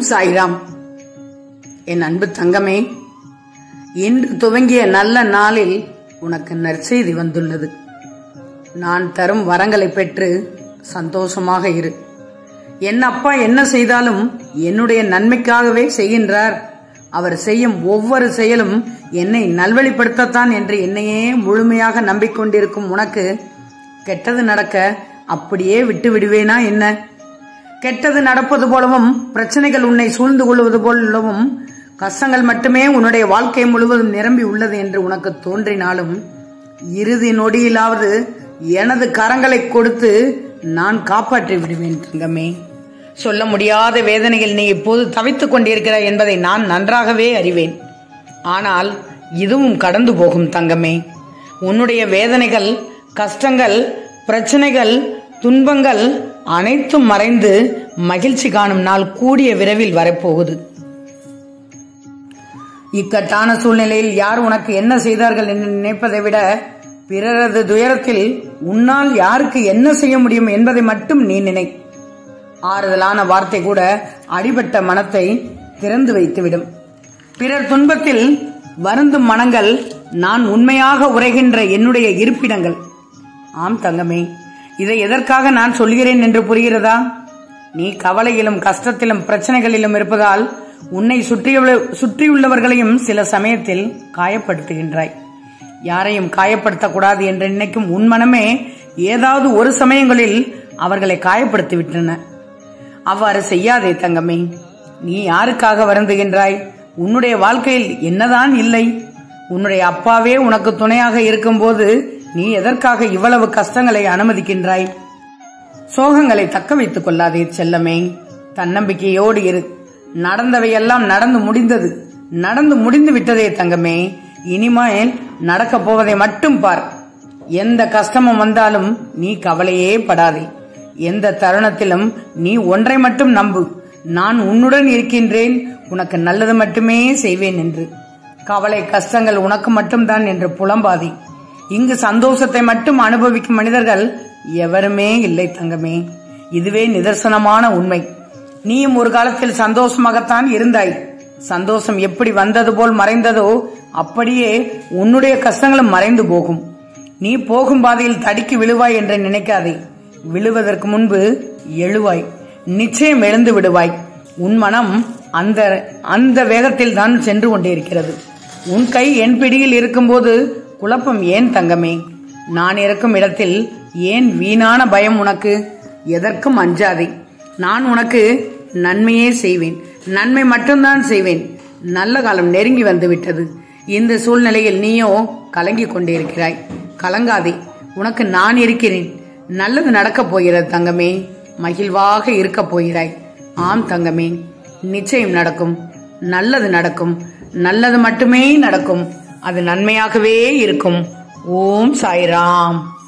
சாய்ராம் என் அன்பு தங்கமே இன்று துவங்கிய நல்ல நாளில் உனக்கு நற்செய்தி வந்துள்ளது நான் தரும் வரங்களை பெற்று சந்தோஷமாக இரு என் அப்பா என்ன செய்தாலும் என்னுடைய நன்மைக்காகவே செய்கின்றார் அவர் செய்யும் ஒவ்வொரு செயலும் என்னை நல்வழிப்படுத்தத்தான் என்று என்னையே முழுமையாக நம்பிக்கொண்டிருக்கும் உனக்கு கெட்டது நடக்க அப்படியே விட்டு விடுவேனா என்ன கெட்டது நடப்பது போலவும் பிரச்சனைகள் உன்னை சூழ்ந்து கொள்வது போலவும் கஷ்டங்கள் மட்டுமே உன்னுடைய வாழ்க்கை முழுவதும் நிரம்பி உள்ளது என்று உனக்கு தோன்றினாலும் இறுதி நொடியிலாவது எனது கரங்களை கொடுத்து நான் காப்பாற்றி விடுவேன் தங்கமே சொல்ல முடியாத வேதனையில் நீ இப்போது தவித்துக் கொண்டிருக்கிறாய் என்பதை நான் நன்றாகவே அறிவேன் ஆனால் இதுவும் கடந்து போகும் தங்கமே உன்னுடைய வேதனைகள் கஷ்டங்கள் பிரச்சனைகள் துன்பங்கள் அனைத்தும் மறைந்து மகிழ்ச்சி காணும் நாள் கூடிய விரைவில் வரப்போகுது இக்கட்டான சூழ்நிலையில் யார் உனக்கு என்ன செய்தார்கள் என்று நினைப்பதை விட பிறரது துயரத்தில் உன்னால் யாருக்கு என்ன செய்ய முடியும் என்பதை மட்டும் நீ நினை ஆறுதலான வார்த்தை கூட அடிபட்ட மனத்தை திறந்து வைத்துவிடும் பிறர் துன்பத்தில் வருந்தும் மனங்கள் நான் உண்மையாக உரைகின்ற என்னுடைய இருப்பிடங்கள் ஆம் தங்கமே இதை எதற்காக நான் சொல்கிறேன் என்று புரிகிறதா நீ கவலையிலும் கஷ்டத்திலும் பிரச்சனைகளிலும் இருப்பதால் உன்னை சுற்றியுள்ள சுற்றியுள்ளவர்களையும் சில சமயத்தில் காயப்படுத்துகின்றாய் யாரையும் காயப்படுத்தக்கூடாது என்று நினைக்கும் உன் மனமே ஏதாவது ஒரு சமயங்களில் அவர்களை காயப்படுத்தி விட்டன அவ்வாறு செய்யாதே தங்கமே நீ யாருக்காக வருந்துகின்றாய் உன்னுடைய வாழ்க்கையில் என்னதான் இல்லை உன்னுடைய அப்பாவே உனக்கு துணையாக இருக்கும்போது நீ எதற்காக இவ்வளவு கஷ்டங்களை அனுமதிக்கின்றாய் சோகங்களை தக்க வைத்துக் கொள்ளாதே செல்லமே தன்னம்பிக்கையோடு இரு நடந்தவையெல்லாம் நடந்து முடிந்தது நடந்து முடிந்து விட்டதே தங்கமே இனிமேல் நடக்கப் போவதை மட்டும் பார் எந்த கஷ்டமும் வந்தாலும் நீ கவலையே படாதே எந்த தருணத்திலும் நீ ஒன்றை மட்டும் நம்பு நான் உன்னுடன் இருக்கின்றேன் உனக்கு நல்லது மட்டுமே செய்வேன் என்று கவலை கஷ்டங்கள் உனக்கு மட்டும்தான் என்று புலம்பாதி இங்கு சந்தோஷத்தை மட்டும் அனுபவிக்கும் மனிதர்கள் எவருமே இல்லை தங்கமே இதுவே நிதர்சனமான உண்மை நீயும் ஒரு காலத்தில் சந்தோஷமாகத்தான் இருந்தாய் சந்தோஷம் எப்படி வந்தது போல் மறைந்ததோ அப்படியே உன்னுடைய கஷ்டங்களும் மறைந்து போகும் நீ போகும் பாதையில் தடுக்கி விழுவாய் என்று நினைக்காதே விழுவதற்கு முன்பு எழுவாய் நிச்சயம் எழுந்து விடுவாய் உன் மனம் அந்த அந்த வேகத்தில் தான் சென்று கொண்டிருக்கிறது உன் கை என் பிடியில் இருக்கும்போது குழப்பம் ஏன் தங்கமே நான் இருக்கும் இடத்தில் ஏன் வீணான பயம் உனக்கு எதற்கும் அஞ்சாதே நான் உனக்கு நன்மையே செய்வேன் நன்மை மட்டும்தான் செய்வேன் நல்ல காலம் நெருங்கி வந்து விட்டது இந்த சூழ்நிலையில் நீயோ கலங்கிக் கொண்டிருக்கிறாய் கலங்காதே உனக்கு நான் இருக்கிறேன் நல்லது நடக்கப் போகிறது தங்கமே மகிழ்வாக இருக்கப் போகிறாய் ஆம் தங்கமே நிச்சயம் நடக்கும் நல்லது நடக்கும் நல்லது மட்டுமே நடக்கும் அது நன்மையாகவே இருக்கும் ஓம் சாய்ராம்